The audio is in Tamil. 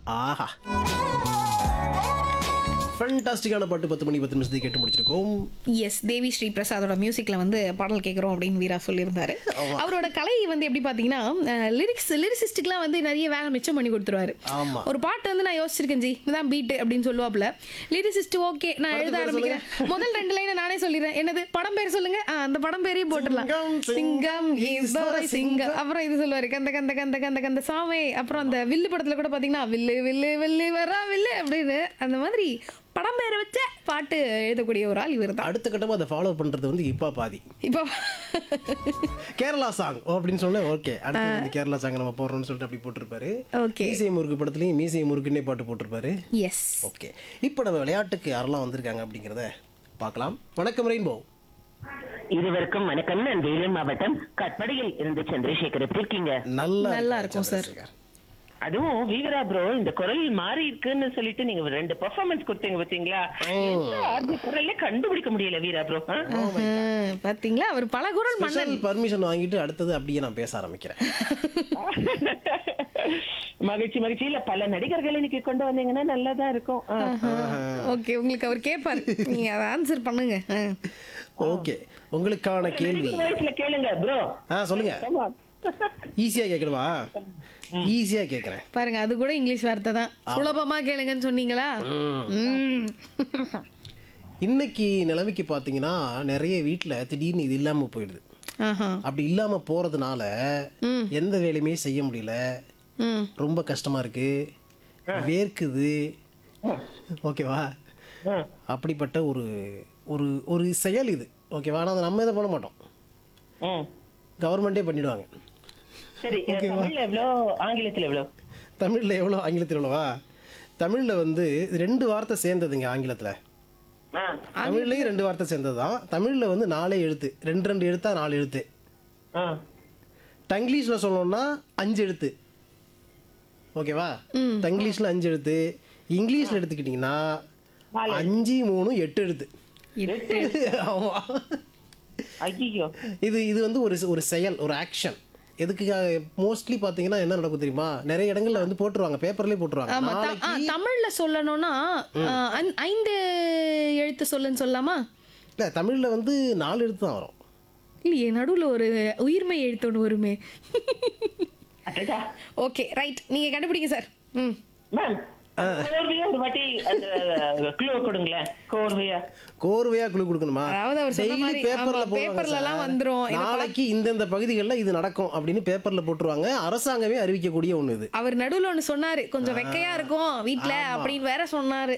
ஆஹா ஃபண்டாஸ்டிக்கான பாட்டு பத்து மணி பத்து நிமிஷத்துக்கு கேட்டு முடிச்சிருக்கோம் எஸ் தேவி ஸ்ரீ பிரசாதோட மியூசிக்ல வந்து பாடல் கேட்குறோம் அப்படின்னு வீரா சொல்லியிருந்தாரு அவரோட கலை வந்து எப்படி பார்த்தீங்கன்னா லிரிக்ஸ் லிரிசிஸ்டுக்குலாம் வந்து நிறைய வேலை மிச்சம் பண்ணி கொடுத்துருவாரு ஆமா ஒரு பாட்டு வந்து நான் யோசிச்சிருக்கேன் ஜி இதான் பீட் அப்படின்னு சொல்லுவாப்ல லிரிசிஸ்ட் ஓகே நான் எழுத பேர் ஆரம்பிக்கிறேன் முதல் ரெண்டு லைனை நானே சொல்லிடுறேன் என்னது படம் பேர் சொல்லுங்க ஆ, அந்த படம் பேரையும் போட்டுடலாம் சிங்கம், சிங்கம் is the சிங்கம் அப்புறம் இது சொல்லுவாரு கந்த கந்த கந்த கந்த கந்த சாமே அப்புறம் அந்த வில்லு படத்துல கூட பாத்தீங்கன்னா வில்லு வில்லு வில்லு வரா வில்லு அப்படின்னு அந்த மாதிரி படம் பேரை வச்ச பாட்டு எழுதக்கூடிய ஒரு ஆள் இவர் தான் அடுத்த கட்டமா அதை ஃபாலோ பண்றது வந்து இப்பா பாதி இப்போ கேரளா சாங் அப்படின்னு சொன்னேன் ஓகே அடுத்து வந்து கேரளா சாங் நம்ம போடுறோம்னு சொல்லிட்டு அப்படி போட்டிருப்பாரு ஓகே மீசை முறுக்கு படத்துலயும் மீசை முறுக்குன்னே பாட்டு போட்டிருப்பாரு எஸ் ஓகே இப்போ நம்ம விளையாட்டுக்கு யாரெல்லாம் வந்திருக்காங்க அப்படிங்கிறத பார்க்கலாம் வணக்கம் ரெயின்போ இருவருக்கும் வணக்கம் நான் வேலூர் மாவட்டம் கட்படியில் இருந்து சந்திரசேகர் எப்படி இருக்கீங்க நல்லா நல்லா இருக்காரு இருக்கும் சார். சந்திரசேகர். அதுவும் வீரா ப்ரோ இந்த குரல் மாறி இருக்குன்னு சொல்லிட்டு நீங்க ரெண்டு பெர்ஃபார்மன்ஸ் கொடுத்தீங்க பாத்தீங்களா என்ன அந்த குரல்ல கண்டுபிடிக்க முடியல வீரா ப்ரோ பாத்தீங்களா அவர் பல குரல் மன்னன் ஸ்பெஷல் பர்மிஷன் வாங்கிட்டு அடுத்தது அப்படியே நான் பேச ஆரம்பிக்கிறேன் மகிழ்ச்சி மகிழ்ச்சி இல்ல பல நடிகர்கள் இன்னைக்கு கொண்டு வந்தீங்கன்னா நல்லாதான் இருக்கும் ஆ. ஓகே உங்களுக்கு அவர் கேட்பாரு நீங்க அதை ஆன்சர் பண்ணுங்க ஆ. ஓகே உங்களுக்கான கேள்வி வயசுல கேளுங்க ப்ரோ ஆ சொல்லுங்க ஈஸியா கேட்கணுமா ஈஸியா கேட்கறேன் பாருங்க அது கூட இங்கிலீஷ் வார்த்தை தான் சுலபமா கேளுங்கன்னு சொன்னீங்களா ம். இன்னைக்கு நிலைமைக்கு பார்த்தீங்கன்னா நிறைய வீட்டில் திடீர்னு இது இல்லாமல் போயிடுது ஆஹா அப்படி இல்லாமல் போகிறதுனால எந்த வேலையுமே செய்ய முடியல ம் ரொம்ப கஷ்டமா இருக்கு வேர்க்குது ஓகேவா ஆ. அப்படிப்பட்ட ஒரு ஒரு ஒரு செயல் இது ஓகேவா ஆனால் அதை நம்ம இதை பண்ண மாட்டோம் ம். கவர்மெண்ட்டே பண்ணிடுவாங்க சரி தமிழ்ல எவ்வளோ ஆங்கிலத்துல எவ்வளோ தமிழில் எவ்வளோ ஆங்கிலத்தில் எவ்வளோவா தமிழில் வந்து இது ரெண்டு வார்த்தை சேர்ந்ததுங்க ஆங்கிலத்தில் ஆ. தமிழ்லையும் ரெண்டு வார்த்தை சேர்ந்தது தான் தமிழில் வந்து நாலே எழுத்து ரெண்டு ரெண்டு எழுத்தா நாலு எழுத்து ஆ. தங்கிலீஷில் சொல்லணும்னா அஞ்சு எழுத்து ஓகேவா தங்கிலீஷில் அஞ்சு எழுத்து இங்கிலீஷில் எடுத்துக்கிட்டிங்கன்னா அஞ்சு மூணு எட்டு எழுத்து ஆமாம் ஐயோ இது இது வந்து ஒரு ஒரு செயல் ஒரு ஆக்ஷன் எதுக்குக்காக மோஸ்ட்லி பார்த்தீங்கன்னா என்ன நடக்கும் தெரியுமா நிறைய இடங்கள்ல வந்து போட்டுருவாங்க பேப்பர்லேயே போட்டுருவாங்க ஆமா த- ஆ, நாளைக்கு தமிழ்ல சொல்லணும்னா ஆ, ஐந்- ஐந்து எழுத்து சொல்லுன்னு சொல்லலாமா இல்லை தமிழில் வந்து நாலு எழுத்து தான் வரும் இல்லையே நடுவுல ஒரு உயிர்மை எழுத்து ஒன்று வருமே அடடா ஓகே ரைட் நீங்க கண்டுபிடிங்க சார் ம் மேம் கோர்வையா ஒரு வாட்டி அந்த க்ளூ கொடுங்களேன் கோர்வையா கோர்வையா குழு கொடுக்கணுமா அதாவது அவர் சொன்ன Daily மாதிரி, பேப்பர்ல ஆமா, போடுவாங்க பேப்பர்ல எல்லாம் சார். வந்துரும். இதை நாளைக்கு இந்தந்த பகுதிகளில் இது நடக்கும் அப்படின்னு பேப்பர்ல போட்டுருவாங்க அரசாங்கமே அறிவிக்கக்கூடிய ஒண்ணு இது அவர் நடுவுல ஒண்ணு சொன்னாரு கொஞ்சம் வெக்கையா இருக்கும் வீட்ல அப்படின்னு வேற சொன்னாரு